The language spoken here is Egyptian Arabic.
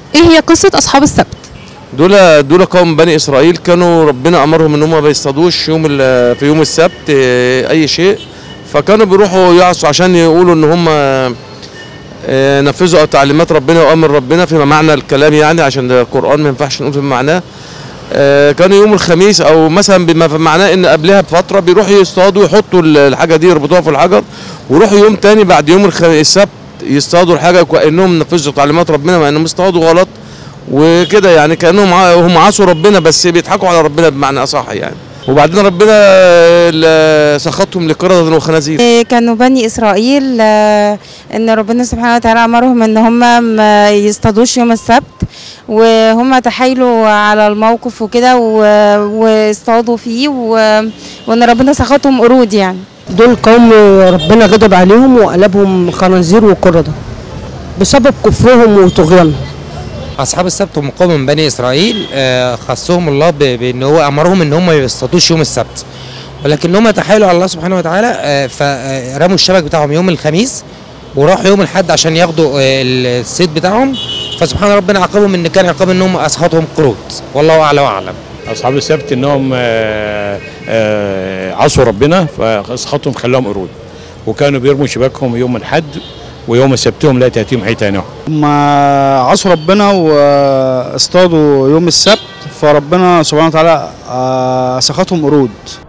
ايه هي قصه اصحاب السبت دول دول قوم بني اسرائيل كانوا ربنا امرهم ان هم ما بيصطادوش يوم ال- في يوم السبت آه، اي شيء فكانوا بيروحوا يعصوا عشان يقولوا ان هم آه، نفذوا تعليمات ربنا وامر ربنا فيما معنى الكلام يعني عشان ده القران ما ينفعش نقول فيما معناه آه، كانوا يوم الخميس او مثلا بما في معناه ان قبلها بفتره بيروحوا يصطادوا يحطوا ال- الحاجه دي يربطوها في الحجر ويروحوا يوم تاني بعد يوم الخ- السبت يصطادوا الحاجه كانهم نفذوا تعليمات ربنا مع انهم اصطادوا غلط وكده يعني كانهم ع- هم عصوا ربنا بس بيضحكوا على ربنا بمعنى اصح يعني وبعدين ربنا ال- سخطهم لقردة وخنازير إيه، كانوا بني اسرائيل آه، ان ربنا سبحانه وتعالى امرهم ان هم ما يصطادوش يوم السبت وهم تحايلوا على الموقف وكده و- واصطادوا فيه و- وان ربنا سخطهم قرود يعني دول قوم ربنا غضب عليهم وقلبهم خنازير وقردة بسبب كفرهم وطغيانهم اصحاب السبت هم قوم من بني اسرائيل آه، خصهم الله ب- بان هو امرهم ان هم ما يصطادوش يوم السبت ولكنهم تحايلوا على الله سبحانه وتعالى آه، فرموا الشبك بتاعهم يوم الخميس وراحوا يوم الاحد عشان ياخدوا آه، الصيد بتاعهم فسبحان ربنا عاقبهم ان كان عقاب انهم اسخطهم قرود والله اعلى واعلم اصحاب السبت انهم آه، آه، عصوا ربنا فاسخطهم خلاهم قرود وكانوا بيرموا شباكهم يوم الحد ويوم سبتهم لا تاتيهم حيتانهم هم عصوا ربنا واصطادوا يوم السبت فربنا سبحانه وتعالى آه، سخطهم قرود